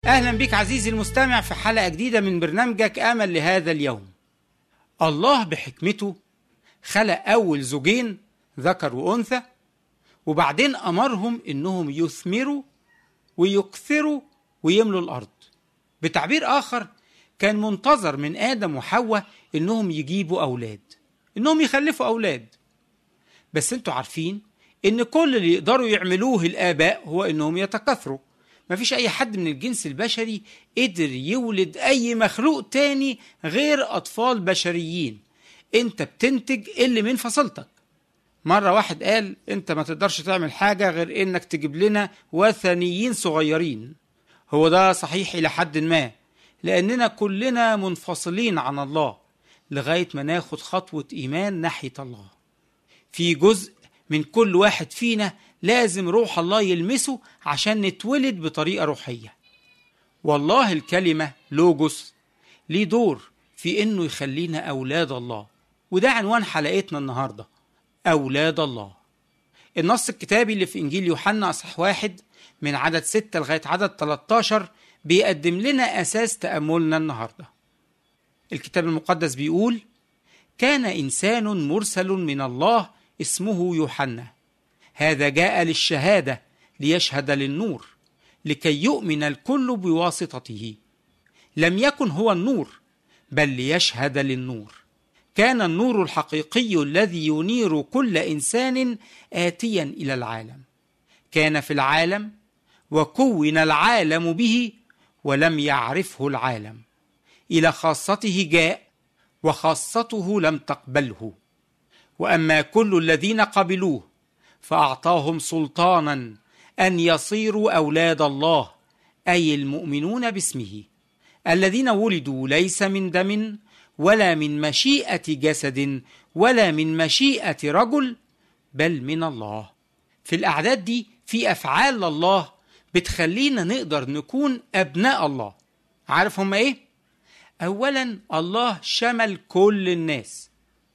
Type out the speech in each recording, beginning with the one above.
أهلا بك عزيزي المستمع في حلقة جديدة من برنامجك أمل لهذا اليوم الله بحكمته خلق أول زوجين ذكر وأنثى وبعدين أمرهم إنهم يثمروا ويكثروا ويملوا الأرض بتعبير آخر كان منتظر من آدم وحواء إنهم يجيبوا أولاد إنهم يخلفوا أولاد بس انتوا عارفين إن كل اللي يقدروا يعملوه الآباء هو إنهم يتكاثروا مفيش أي حد من الجنس البشري قدر يولد أي مخلوق تاني غير أطفال بشريين أنت بتنتج اللي من فصيلتك مرة واحد قال أنت ما تقدرش تعمل حاجة غير إنك تجيب لنا وثنيين صغيرين هو ده صحيح إلى حد ما لأننا كلنا منفصلين عن الله لغاية ما ناخد خطوة إيمان ناحية الله في جزء من كل واحد فينا لازم روح الله يلمسه عشان نتولد بطريقة روحية والله الكلمة لوجوس ليه دور في إنه يخلينا أولاد الله وده عنوان حلقتنا النهاردة أولاد الله النص الكتابي اللي في إنجيل يوحنا أصح واحد من عدد ستة لغاية عدد 13 بيقدم لنا أساس تأملنا النهاردة الكتاب المقدس بيقول كان إنسان مرسل من الله اسمه يوحنا هذا جاء للشهادة ليشهد للنور لكي يؤمن الكل بواسطته لم يكن هو النور بل ليشهد للنور كان النور الحقيقي الذي ينير كل انسان اتيا الى العالم كان في العالم وكون العالم به ولم يعرفه العالم الى خاصته جاء وخاصته لم تقبله واما كل الذين قبلوه فاعطاهم سلطانا ان يصيروا اولاد الله اي المؤمنون باسمه الذين ولدوا ليس من دم ولا من مشيئه جسد ولا من مشيئه رجل بل من الله في الاعداد دي في افعال الله بتخلينا نقدر نكون ابناء الله عارف هم ايه اولا الله شمل كل الناس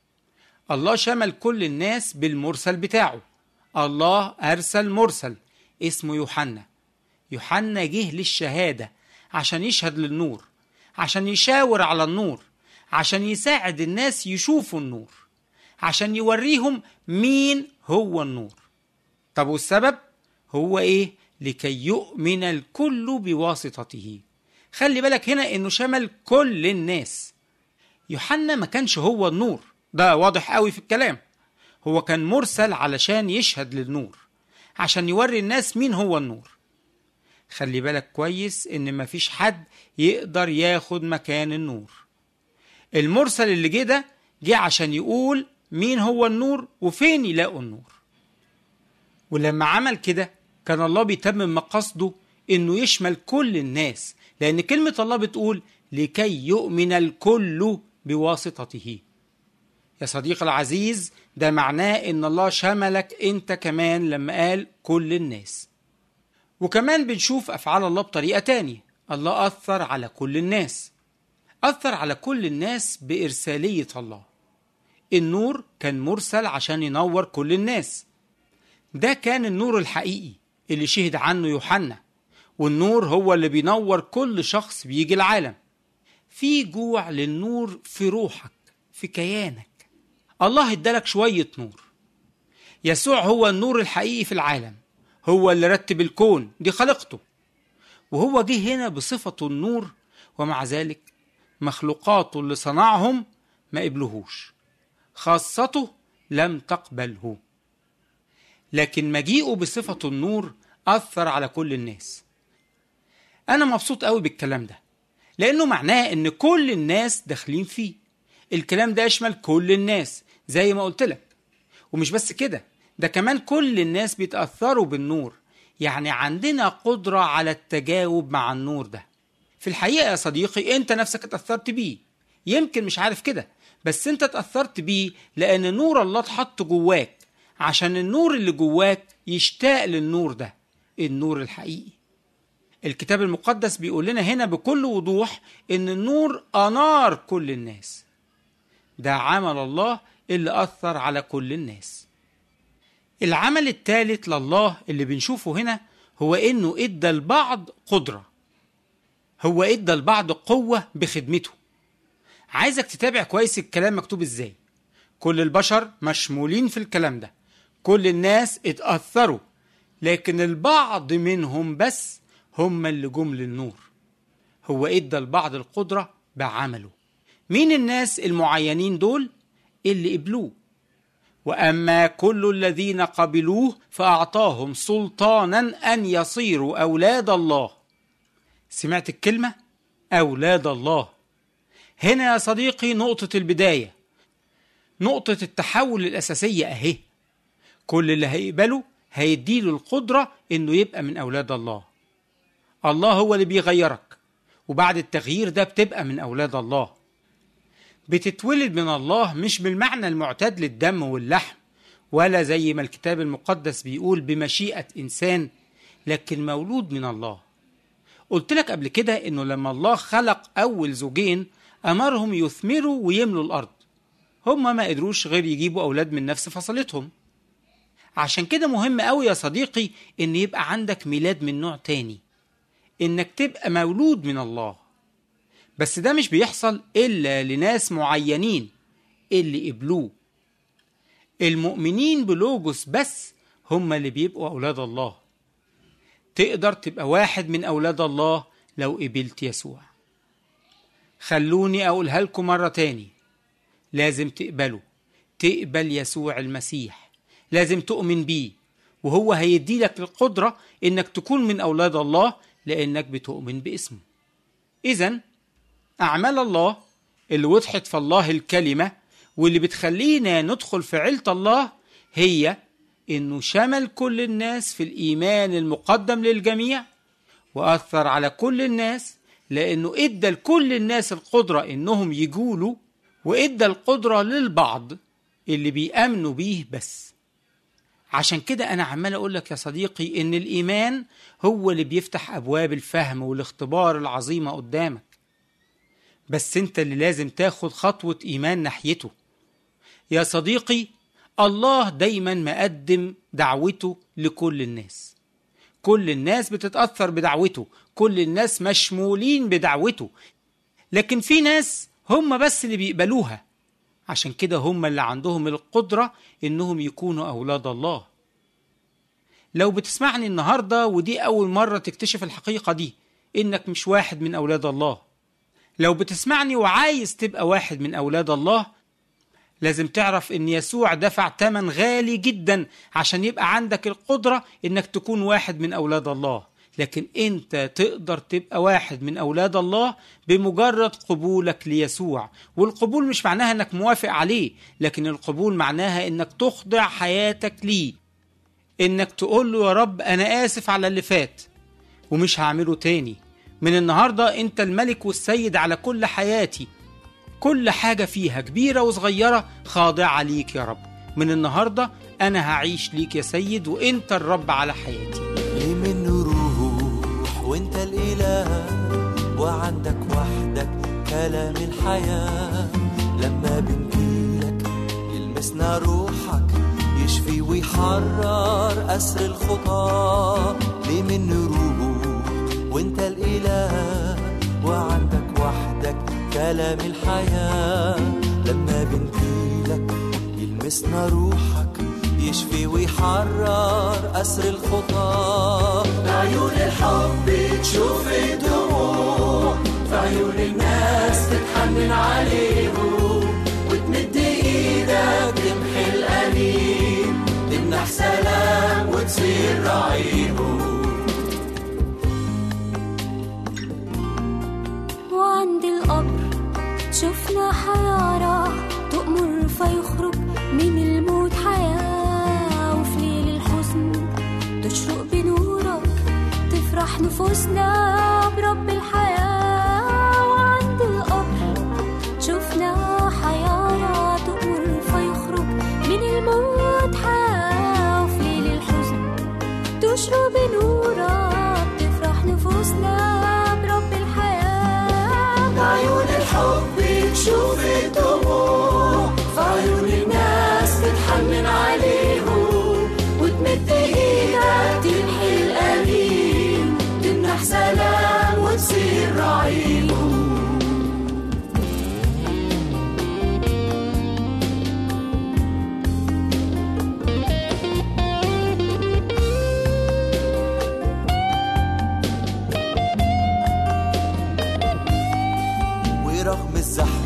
الله شمل كل الناس بالمرسل بتاعه الله أرسل مرسل اسمه يوحنا يوحنا جه للشهادة عشان يشهد للنور عشان يشاور على النور عشان يساعد الناس يشوفوا النور عشان يوريهم مين هو النور طب والسبب هو ايه لكي يؤمن الكل بواسطته خلي بالك هنا انه شمل كل الناس يوحنا ما كانش هو النور ده واضح قوي في الكلام هو كان مرسل علشان يشهد للنور عشان يوري الناس مين هو النور خلي بالك كويس ان مفيش حد يقدر ياخد مكان النور المرسل اللي جه ده جه عشان يقول مين هو النور وفين يلاقوا النور ولما عمل كده كان الله بيتمم مقاصده انه يشمل كل الناس لان كلمة الله بتقول لكي يؤمن الكل بواسطته يا صديقي العزيز ده معناه ان الله شملك انت كمان لما قال كل الناس وكمان بنشوف افعال الله بطريقة تانية الله اثر على كل الناس اثر على كل الناس بارسالية الله النور كان مرسل عشان ينور كل الناس ده كان النور الحقيقي اللي شهد عنه يوحنا والنور هو اللي بينور كل شخص بيجي العالم في جوع للنور في روحك في كيانك الله ادالك شوية نور يسوع هو النور الحقيقي في العالم هو اللي رتب الكون دي خلقته وهو جه هنا بصفة النور ومع ذلك مخلوقاته اللي صنعهم ما قبلهوش خاصته لم تقبله لكن مجيئه بصفة النور أثر على كل الناس أنا مبسوط قوي بالكلام ده لأنه معناه إن كل الناس داخلين فيه الكلام ده يشمل كل الناس زي ما قلت لك ومش بس كده ده كمان كل الناس بيتأثروا بالنور يعني عندنا قدرة على التجاوب مع النور ده في الحقيقة يا صديقي انت نفسك اتأثرت بيه يمكن مش عارف كده بس انت اتأثرت بيه لأن نور الله اتحط جواك عشان النور اللي جواك يشتاق للنور ده النور الحقيقي الكتاب المقدس بيقول لنا هنا بكل وضوح ان النور انار كل الناس ده عمل الله اللي اثر على كل الناس العمل الثالث لله اللي بنشوفه هنا هو انه ادى البعض قدره هو ادى البعض قوة بخدمته عايزك تتابع كويس الكلام مكتوب ازاي كل البشر مشمولين في الكلام ده كل الناس اتأثروا لكن البعض منهم بس هم اللي جم للنور هو ادى البعض القدرة بعمله مين الناس المعينين دول اللي قبلوه واما كل الذين قبلوه فاعطاهم سلطانا ان يصيروا اولاد الله سمعت الكلمه اولاد الله هنا يا صديقي نقطه البدايه نقطه التحول الاساسيه اهي كل اللي هيقبله هيديله القدره انه يبقى من اولاد الله الله هو اللي بيغيرك وبعد التغيير ده بتبقى من اولاد الله بتتولد من الله مش بالمعنى المعتاد للدم واللحم ولا زي ما الكتاب المقدس بيقول بمشيئة إنسان لكن مولود من الله قلت لك قبل كده إنه لما الله خلق أول زوجين أمرهم يثمروا ويملوا الأرض هما ما قدروش غير يجيبوا أولاد من نفس فصلتهم عشان كده مهم قوي يا صديقي إن يبقى عندك ميلاد من نوع تاني إنك تبقى مولود من الله بس ده مش بيحصل إلا لناس معينين اللي قبلوه المؤمنين بلوجوس بس هم اللي بيبقوا أولاد الله تقدر تبقى واحد من أولاد الله لو قبلت يسوع خلوني أقولها لكم مرة تاني لازم تقبله تقبل يسوع المسيح لازم تؤمن بيه وهو هيدي لك القدرة إنك تكون من أولاد الله لأنك بتؤمن باسمه إذا أعمال الله اللي وضحت في الله الكلمة واللي بتخلينا ندخل في عيلة الله هي إنه شمل كل الناس في الإيمان المقدم للجميع وأثر على كل الناس لأنه إدى لكل الناس القدرة إنهم يجولوا وإدى القدرة للبعض اللي بيأمنوا بيه بس عشان كده أنا عمال أقول لك يا صديقي إن الإيمان هو اللي بيفتح أبواب الفهم والاختبار العظيمة قدامك بس انت اللي لازم تاخد خطوة إيمان ناحيته يا صديقي الله دايما مقدم دعوته لكل الناس كل الناس بتتأثر بدعوته كل الناس مشمولين بدعوته لكن في ناس هم بس اللي بيقبلوها عشان كده هم اللي عندهم القدرة إنهم يكونوا أولاد الله لو بتسمعني النهاردة ودي أول مرة تكتشف الحقيقة دي إنك مش واحد من أولاد الله لو بتسمعني وعايز تبقى واحد من أولاد الله لازم تعرف إن يسوع دفع تمن غالي جدا عشان يبقى عندك القدرة إنك تكون واحد من أولاد الله لكن أنت تقدر تبقى واحد من أولاد الله بمجرد قبولك ليسوع والقبول مش معناها إنك موافق عليه لكن القبول معناها إنك تخضع حياتك ليه إنك تقول له يا رب أنا آسف على اللي فات ومش هعمله تاني من النهاردة أنت الملك والسيد على كل حياتي كل حاجة فيها كبيرة وصغيرة خاضعة ليك يا رب من النهاردة أنا هعيش ليك يا سيد وأنت الرب على حياتي ليه من روح وانت الإله وعندك وحدك كلام الحياة لما بنجيلك يلمسنا روحك يشفي ويحرر أسر الخطى ليه من روح وانت الإله وعندك وحدك كلام الحياة لما بنجيلك يلمسنا روحك يشفي ويحرر أسر الخطى بعيون الحب تشوف الدموع في عيون الناس تتحنن عليهم وتمد ايدك تمحي الأليم تمنح سلام وتصير رعيهم وعند القبر شفنا حيارة تؤمر فيخرج من الموت حياة وفي ليل الحزن تشرق بنورك تفرح نفوسنا برب الحياة وعند القبر شفنا حيارة تؤمر فيخرج من الموت حياة وفي ليل الحزن تشرق بنورك تفرح نفوسنا برب الحياة بعيون الحب تشوف الدموع في عيون الناس تتحنن عليهم وتمد ايدك تمحي الأليم تمنح سلام وتصير رعاية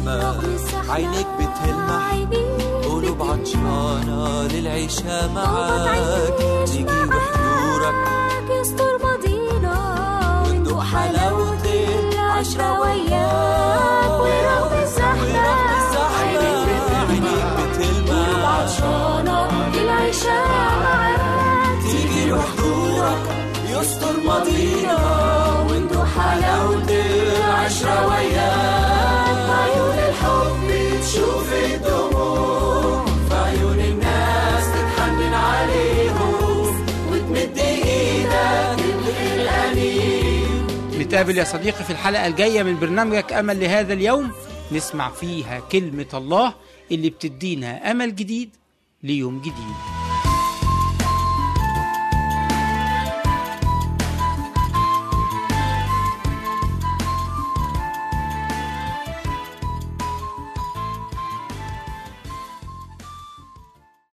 الزحمة عينيك بتلمح قلوب عطشانة للعيشة معاك تيجي بحضورك يستر ماضينا وندوق حلاوة العشرة وياك ورغم الزحمة عينيك بتلمح عطشانة للعيشة معاك تيجي بحضورك يستر ماضينا وندوق حلاوة العشرة وياك في عيون الحب تشوف الدموع في عيون الناس تتحنن عليهم وتمد ايدك تلقي الأنين نتقابل يا صديقي في الحلقة الجاية من برنامجك أمل لهذا اليوم نسمع فيها كلمة الله اللي بتدينا أمل جديد ليوم جديد